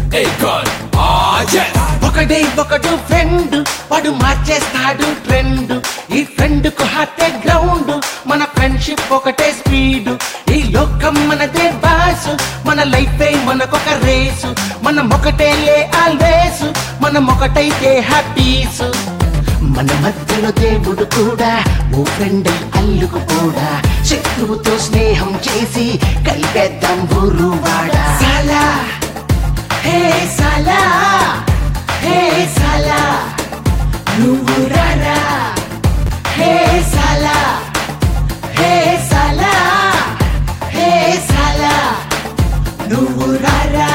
Akon, ah yes. ఒకడే ఒకడు friend వాడు మార్చేస్తాడు ట్రెండ్ ఈ ఫ్రెండ్ కు హాతే గ్రౌండ్ మన ఫ్రెండ్షిప్ ఒకటే స్పీడ్ ఈ లోకం మనదే బాస్ మన లైఫ్ మనకొక రేసు మనం ఒకటేలే ఆల్వేస్ మనం ఒకటైతే హ్యాపీస్ మన మధ్యలో దేవుడు కూడా ఓ ఫ్రెండ్ అల్లుకు కూడా శత్రువుతో స్నేహం చేసి కలిపేద్దాం ఊరు వాడా సాలా హే సాలా హే సాలా నువ్వు రారా హే సాలా హే సాలా హే సాలా నువ్వు రారా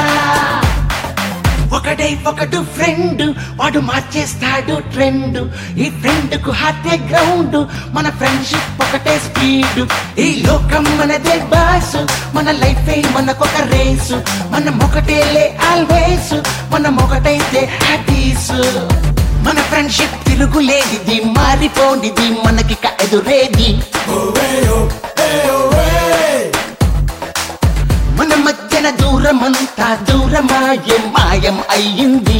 ఒకడే ఒకడు ఫ్రెండ్ వాడు మార్చేస్తాడు ట్రెండ్ ఈ ఫ్రెండ్ కు హాతే గ్రౌండ్ మన ఫ్రెండ్షిప్ ఒకటే స్పీడ్ ఈ లోకం మనదే బాస్ మన లైఫ్ మనకొక రేసు మనం ఒకటేలే ఆల్వేస్ మనం ఒకటైతే హ్యాపీస్ మన ఫ్రెండ్షిప్ తిరుగులేనిది మారిపోనిది మనకి ఎదురేది మన మధ్యన దూరమంతా దూరమాయే మాయం అయ్యింది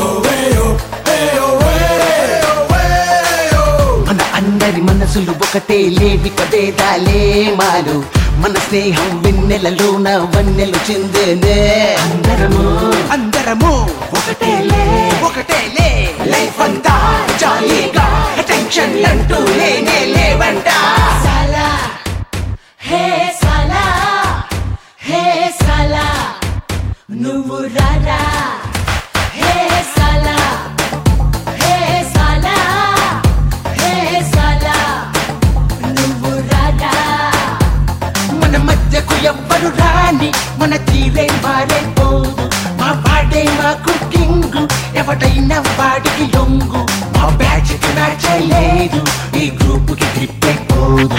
మన అందరి మనసులు ఒకటే లేవి భేదాలే మాలు మన స్నేహం వెన్నెలలోన వన్నెలు చెందేనే అందరము అందరము ఒకటేలే ఒకటేలే లైఫ్ అంతా జాలీగా టెన్షన్ అంటూ లేనే లేవంట సాలా హే సాలా హే సాలా నువ్వు రారా హే సాలా హే సాలా హే సాలా నువ్వు రారా మన మధ్యకు ఎవ్వరు రాని మన తీరే మారైపోదు మా వాడే మాకు కింగు ఎవడైనా వాడికి లొంగు మా బ్యాచ్ కి మ్యాచ్ లేదు ఈ గ్రూప్ కి గ్రిప్ అయిపోదు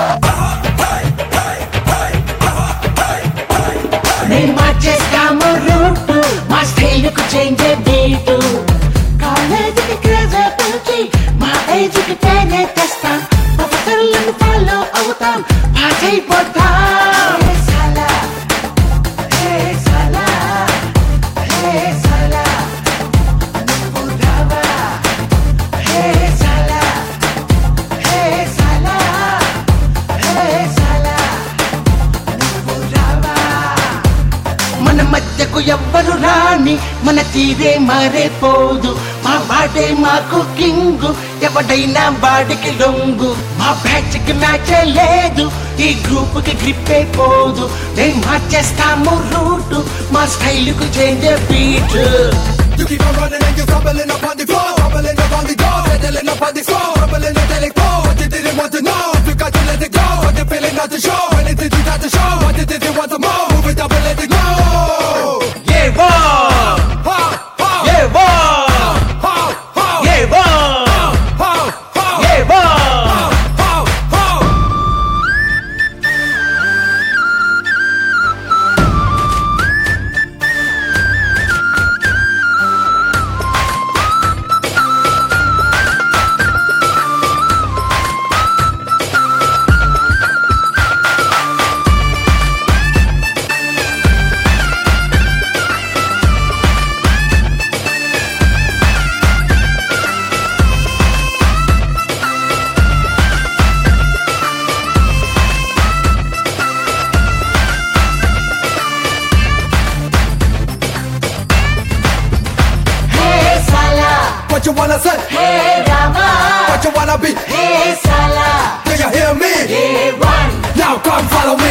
మేము మార్చేస్తాము రూట్ మా స్టైల్ కు చేంజ్ బీటు కాలేజీకి గ్రాజుయేట్ నుంచి మా ఏజ్ కి టేనే తెస్తాం ప్రొఫెసర్లను ఫాలో అవుతాం పాస్ అయిపోతాం హే సాలా హే సాలా హే సాలా నువ్వు రావా హే సాలా హే సాలా హే సాలా నువ్వు రావా మన మధ్యకు ఎవ్వరు రాని మన తీరే మారేపోదు మా వాడే మాకు కింగు ఎవడైనా వాడికి లొంగు మా బ్యాచ్ కి మ్యాచ్ లేదు ఈ గ్రూప్ కి గ్రిప్ అయిపోదు మేము మార్చేస్తాము రూట్ మా స్టైల్ కు change beat You keep on running and you're crumbling up on the floor, crumbling up on the door, settling up on the floor, crumbling and telling go what you didn't want to know. You got to let it go, what you feeling not to show. Anything you got to show, what you didn't want to more. Move it up and let it go. ఏ వా Ha, ha, ఏ వా ha, ha, ఏ వా ha, ha, ఏ వా ha, ha. హే సాలా What you wanna say? Hey Rama What you wanna be? హే సాలా Do you hear me? A one Now come follow me.